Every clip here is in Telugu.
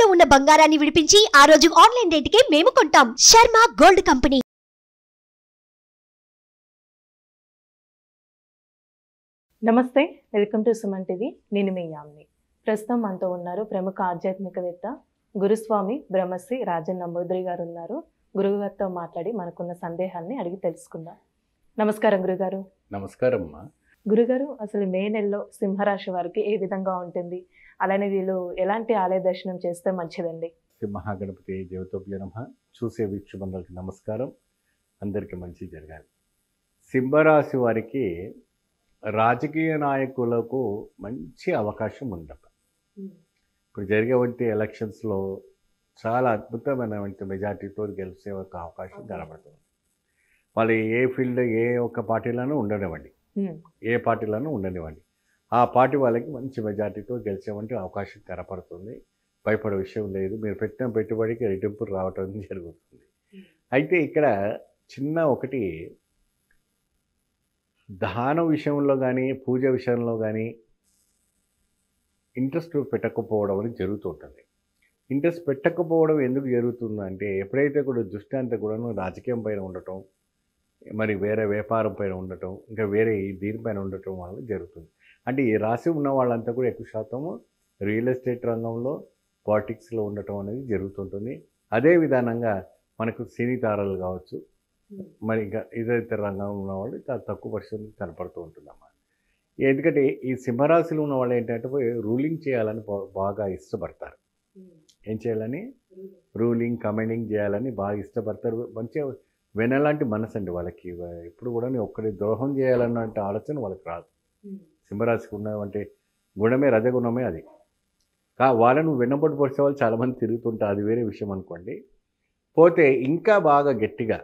తాకట్టులో ఉన్న బంగారాన్ని విడిపించి ఆ రోజు ఆన్లైన్ రేటుకే మేము కొంటాం శర్మ గోల్డ్ కంపెనీ నమస్తే వెల్కమ్ టు సుమన్ టీవీ నేను మీ యామ్ని ప్రస్తుతం మనతో ఉన్నారు ప్రముఖ ఆధ్యాత్మికవేత్త గురుస్వామి బ్రహ్మశ్రీ రాజన్ నంబూద్రి గారు ఉన్నారు గురువుగారితో మాట్లాడి మనకున్న సందేహాన్ని అడిగి తెలుసుకుందాం నమస్కారం గురుగారు నమస్కారం అమ్మా గురుగారు అసలు మే నెలలో సింహరాశి వారికి ఏ విధంగా ఉంటుంది అలానే వీళ్ళు ఎలాంటి ఆలయ దర్శనం చేస్తే మంచిదండి శ్రీ మహాగణపతి దేవతోభ్య నమ చూసే వీక్షబంధులకి నమస్కారం అందరికీ మంచి జరగాలి సింహరాశి వారికి రాజకీయ నాయకులకు మంచి అవకాశం ఉందట ఇప్పుడు జరిగేవంటి ఎలక్షన్స్లో చాలా అద్భుతమైనటువంటి మెజార్టీతో గెలిచే ఒక అవకాశం కనబడుతుంది వాళ్ళు ఏ ఫీల్డ్ ఏ ఒక్క పార్టీలోనూ ఉండనివ్వండి ఉమ్, ఏ పార్టీలను ఉండనివ్వండి ఆ పార్టీ వాళ్ళకి మంచి మెజార్టీతో గెలిచేవంటి అవకాశం కనపడుతుంది భయపడే విషయం లేదు మీరు పెట్టిన పెట్టుబడికి రెట్టింపు రావటం జరుగుతుంది అయితే ఇక్కడ చిన్న ఒకటి దాన విషయంలో కానీ పూజ విషయంలో కానీ ఇంట్రెస్ట్ పెట్టకపోవడం అనేది జరుగుతుంటుంది ఇంట్రెస్ట్ పెట్టకపోవడం ఎందుకు జరుగుతుందంటే ఎప్పుడైతే కూడా దృష్టి అంతా కూడాను రాజకీయం పైన ఉండటం మరి వేరే వ్యాపారం పైన ఉండటం ఇంకా వేరే ఈ దీనిపైన ఉండటం వల్ల జరుగుతుంది అంటే ఈ రాశి ఉన్న వాళ్ళంతా కూడా ఎక్కువ శాతము రియల్ ఎస్టేట్ రంగంలో పాలిటిక్స్లో ఉండటం అనేది జరుగుతుంటుంది అదే విధానంగా మనకు సినీ తారలు కావచ్చు మరి ఇంకా ఇతర రంగంలో ఉన్న వాళ్ళు చాలా తక్కువ పర్సెంట్ కనపడుతూ ఉంటుందన్నమాట ఎందుకంటే ఈ సింహరాశిలో ఉన్న వాళ్ళు ఏంటంటే పోయి రూలింగ్ చేయాలని బా- బాగా ఇష్టపడతారు ఏం చేయాలని రూలింగ్ కమాండింగ్ చేయాలని బాగా ఇష్టపడతారు మంచిగా వెనలాంటి మనసు అండి వాళ్ళకి ఇప్పుడు కూడా ఒక్కడి ద్రోహం చేయాలన్న ఆలోచన వాళ్ళకి రాదు సింహరాశికి ఉన్నటువంటి గుణమే రజగుణమే అది కా వాళ్ళను వెన్నపడి పొడిచే వాళ్ళు చాలామంది తిరుగుతుంటారు అది వేరే విషయం అనుకోండి పోతే ఇంకా బాగా గట్టిగా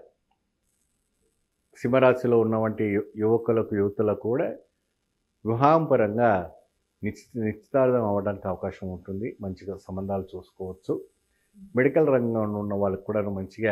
సింహరాశిలో ఉన్నటువంటి యు- యువకులకు యువతులకు కూడా వివాహం పరంగా నిశ్చిత నిశ్చితార్థం అవ్వడానికి అవకాశం ఉంటుంది మంచిగా సంబంధాలు చూసుకోవచ్చు మెడికల్ రంగంలో ఉన్న వాళ్ళకి కూడా మంచిగా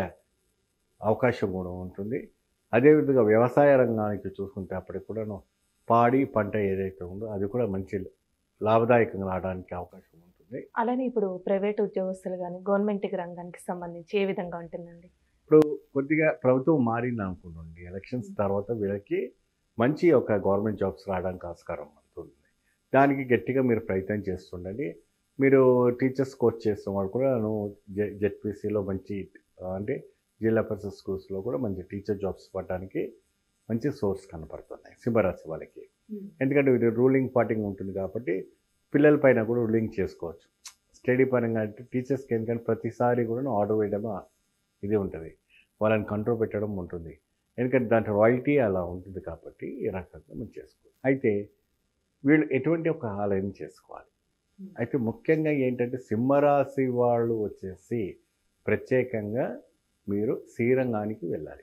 అవకాశం కూడా ఉంటుంది అదేవిధంగా వ్యవసాయ రంగానికి చూసుకుంటే అప్పటికి కూడాను పాడి పంట ఏదైతే ఉందో అది కూడా మంచి లాభదాయకంగా రావడానికి అవకాశం ఉంటుంది అలానే ఇప్పుడు ప్రైవేట్ ఉద్యోగస్తులు కానీ గవర్నమెంట్ రంగానికి సంబంధించి ఏ విధంగా ఉంటుందండి ఇప్పుడు కొద్దిగా ప్రభుత్వం మారింది అనుకోండి ఎలక్షన్స్ తర్వాత వీళ్ళకి మంచి ఒక గవర్నమెంట్ జాబ్స్ రావడానికి ఆస్కారం ఉంటుంది దానికి గట్టిగా మీరు ప్రయత్నం చేస్తుండండి మీరు టీచర్స్ కోర్స్ చేస్తున్న వాళ్ళు కూడా నువ్వు జె జెడ్పీసీలో మంచి ఆ, అంటే జిల్లా పరిషత్ స్కూల్స్లో కూడా మంచి టీచర్ జాబ్స్ పడడానికి మంచి సోర్స్ కనపడుతున్నాయి సింహరాశి వాళ్ళకి ఎందుకంటే ఇది రూలింగ్ పార్టీ ఉంటుంది కాబట్టి పిల్లల పైన కూడా రూలింగ్ చేసుకోవచ్చు స్టడీ పరంగా అంటే టీచర్స్కి ఎందుకంటే ప్రతిసారి కూడా ఆర్డర్ వేయడం ఇది ఉంటుంది వాళ్ళని కంట్రోల్ పెట్టడం ఉంటుంది ఎందుకంటే దాంట్లో రాయల్టీ అలా ఉంటుంది కాబట్టి ఈ రకంగా మనం చేసుకోవాలి అయితే వీళ్ళు ఎటువంటి ఒక ఆలయం చేసుకోవాలి అయితే ముఖ్యంగా ఏంటంటే సింహరాశి వాళ్ళు వచ్చేసి ప్రత్యేకంగా మీరు శ్రీరంగానికి వెళ్ళాలి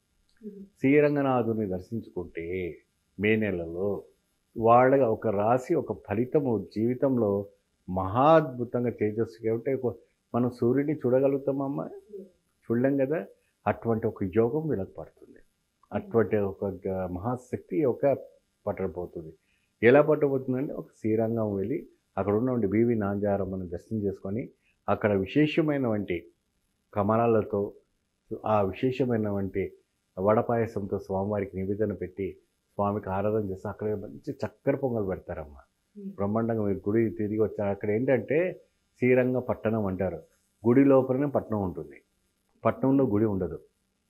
శ్రీరంగనాథుని దర్శించుకుంటే మే నెలలో వాళ్ళ ఒక రాశి ఒక ఫలితము జీవితంలో మహాద్భుతంగా తేజస్సుగా ఉంటే ఒక- మనం సూర్యుడిని చూడగలుగుతామమ్మా చూడలేం కదా అటువంటి ఒక యోగం వీళ్ళకి పడుతుంది అటువంటి ఒక గ- మహాశక్తి ఒక పట్టబోతుంది ఎలా పట్టబోతుందంటే ఒక శ్రీరంగం వెళ్ళి అక్కడ ఉన్నటువంటి బీవి నాంజారం మనం దర్శనం చేసుకొని అక్కడ విశేషమైనటువంటి కమలాలతో ఆ విశేషమైనటువంటి వడపాయసంతో స్వామివారికి నివేదన పెట్టి స్వామికి ఆరాధన చేస్తే అక్కడ మంచి చక్కెర పొంగల్ పెడతారమ్మా బ్రహ్మాండంగా మీరు గుడి తిరిగి వచ్చారు అక్కడ ఏంటంటే శ్రీరంగ పట్టణం అంటారు గుడి లోపలనే పట్టణం ఉంటుంది పట్టణంలో గుడి ఉండదు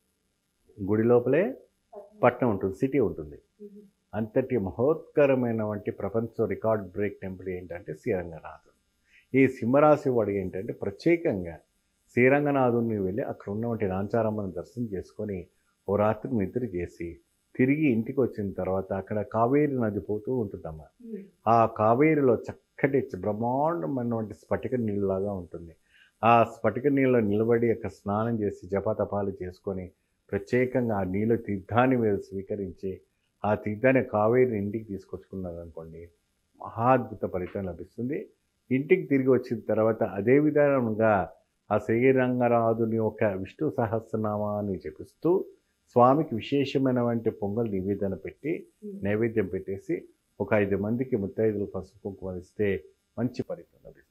గుడి లోపలే పట్టణం ఉంటుంది సిటీ ఉంటుంది అంతటి మహోత్కరమైనటువంటి ప్రపంచ రికార్డ్ బ్రేక్ టెంపుల్ ఏంటంటే శ్రీరంగనాథుడు ఈ సింహరాశి వాడు ఏంటంటే ప్రత్యేకంగా శ్రీరంగనాథుని వెళ్ళి అక్కడ ఉన్నటువంటి నాంచారమ్మను దర్శనం చేసుకొని ఓ రాత్రి నిద్ర చేసి తిరిగి ఇంటికి వచ్చిన తర్వాత అక్కడ కావేరి నది పోతూ ఉంటుందమ్మా ఆ కావేరిలో చక్కటి బ్రహ్మాండమైనటువంటి స్ఫటిక నీళ్ళలాగా ఉంటుంది ఆ స్ఫటిక నీళ్ళలో నిలబడి అక్కడ స్నానం చేసి జపతపాలు చేసుకొని ప్రత్యేకంగా ఆ నీళ్ళ తీర్థాన్ని మీరు స్వీకరించి ఆ తీర్థాన్ని కావేరిని ఇంటికి తీసుకొచ్చుకున్నారు అనుకోండి మహాద్భుత ఫలితం లభిస్తుంది ఇంటికి తిరిగి వచ్చిన తర్వాత అదే విధానంగా ఆ శ్రీరంగరాజుని యొక్క విష్ణు సహస్రనామాన్ని జపిస్తూ స్వామికి విశేషమైనటువంటి పొంగల్ నివేదన పెట్టి నైవేద్యం పెట్టేసి ఒక ఐదు మందికి ముత్తైదులు పసుపు కుంకుమ ఇస్తే మంచి ఫలితం లభిస్తుంది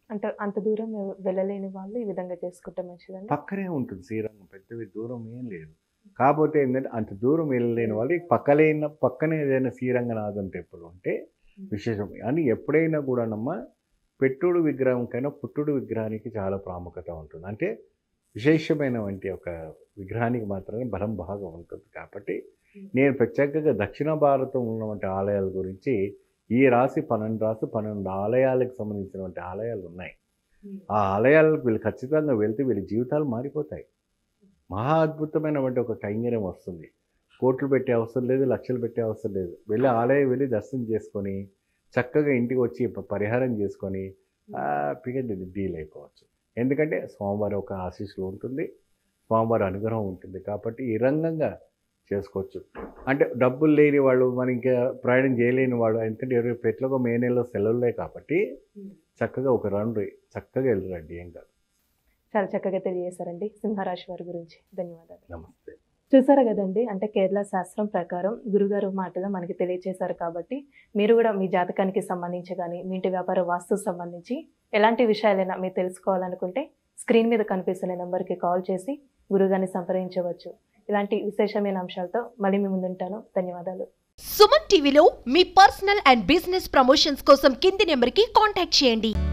అంటే అంత దూరం ఎవ- వెళ్ళలేని వాళ్ళు ఈ విధంగా చేసుకుంటే మంచిదండి పక్కనే ఉంటుంది శ్రీరంగం పెద్దవి దూరం ఏం లేదు కాకపోతే ఏంటంటే అంత దూరం వెళ్ళలేని వాళ్ళు ఈ పక్కలేన పక్కనే ఏదైనా శ్రీరంగనాథం టెంపుల్ ఉంటే విశేషం అని ఎప్పుడైనా కూడానమ్మా పెట్టుడు విగ్రహం కన్నా పుట్టుడు విగ్రహానికి చాలా ప్రాముఖ్యత ఉంటుంది అంటే విశేషమైన వంటి ఒక విగ్రహానికి మాత్రమే బలం బాగా ఉంటుంది కాబట్టి నేను ప్రత్యేకంగా దక్షిణ భారతం ఉన్నటువంటి ఆలయాల గురించి ఈ రాశి పన్నెండు రాశి పన్నెండు ఆలయాలకు సంబంధించినటువంటి ఆలయాలు ఉన్నాయి ఆ ఆలయాలకు వీళ్ళు ఖచ్చితంగా వెళ్తే వీళ్ళ జీవితాలు మారిపోతాయి మహా అద్భుతమైనటువంటి ఒక కైంగర్యం వస్తుంది కోట్లు పెట్టే అవసరం లేదు లక్షలు పెట్టే అవసరం లేదు వెళ్ళి ఆలయం వెళ్ళి దర్శనం చేసుకొని చక్కగా ఇంటికి వచ్చి ప- పరిహారం చేసుకొని హ్యాపీగా డీల్ అయిపోవచ్చు ఎందుకంటే స్వామివారి ఒక ఆశీస్సులు ఉంటుంది స్వామివారి అనుగ్రహం ఉంటుంది కాబట్టి ఈ రంగంగా చేసుకోవచ్చు అంటే డబ్బులు లేని వాళ్ళు మరి ఇంకా ప్రయాణం చేయలేని వాళ్ళు ఎందుకంటే ఇరవై పెట్లకు మే నెలలో సెలవులే కాబట్టి చక్కగా ఒక రౌండ్ చక్కగా వెళ్ళరండి ఏం కాదు చాలా చక్కగా తెలియజేశారండి సింహరాశి వారి గురించి ధన్యవాదాలు నమస్తే చూసారు కదండి అంటే కేరళ శాస్త్రం ప్రకారం గురుగారు మాటలు మనకి తెలియజేశారు కాబట్టి మీరు కూడా మీ జాతకానికి సంబంధించి కానీ మీ ఇంటి వ్యాపార వాస్తు సంబంధించి ఎలాంటి విషయాలైనా మీరు తెలుసుకోవాలనుకుంటే స్క్రీన్ మీద కనిపిస్తున్న నెంబర్కి కాల్ చేసి గురుగారిని సంప్రదించవచ్చు ఇలాంటి విశేషమైన అంశాలతో మళ్ళీ మీ ముందుంటాను ధన్యవాదాలు సుమన్ టీవీలో మీ పర్సనల్ అండ్ బిజినెస్ ప్రమోషన్స్ కోసం కింది నెంబర్కి కాంటాక్ట్ చేయండి